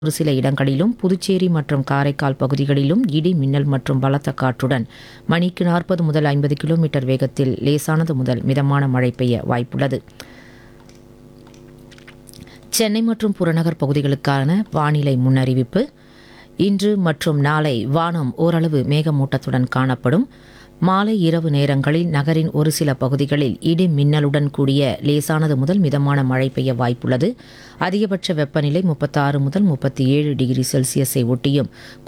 ஒரு சில இடங்களிலும் புதுச்சேரி மற்றும் காரைக்கால் பகுதிகளிலும் இடி மின்னல் மற்றும் பலத்த காற்றுடன் மணிக்கு நாற்பது முதல் ஐம்பது கிலோமீட்டர் வேகத்தில் லேசானது முதல் மிதமான மழை பெய்ய வாய்ப்புள்ளது சென்னை மற்றும் புறநகர் பகுதிகளுக்கான வானிலை முன்னறிவிப்பு இன்று மற்றும் நாளை வானம் ஓரளவு மேகமூட்டத்துடன் காணப்படும் மாலை இரவு நேரங்களில் நகரின் ஒரு சில பகுதிகளில் இடி மின்னலுடன் கூடிய லேசானது முதல் மிதமான மழை பெய்ய வாய்ப்புள்ளது அதிகபட்ச வெப்பநிலை முப்பத்தாறு முதல் முப்பத்தி ஏழு டிகிரி செல்சியஸை ஒட்டியும்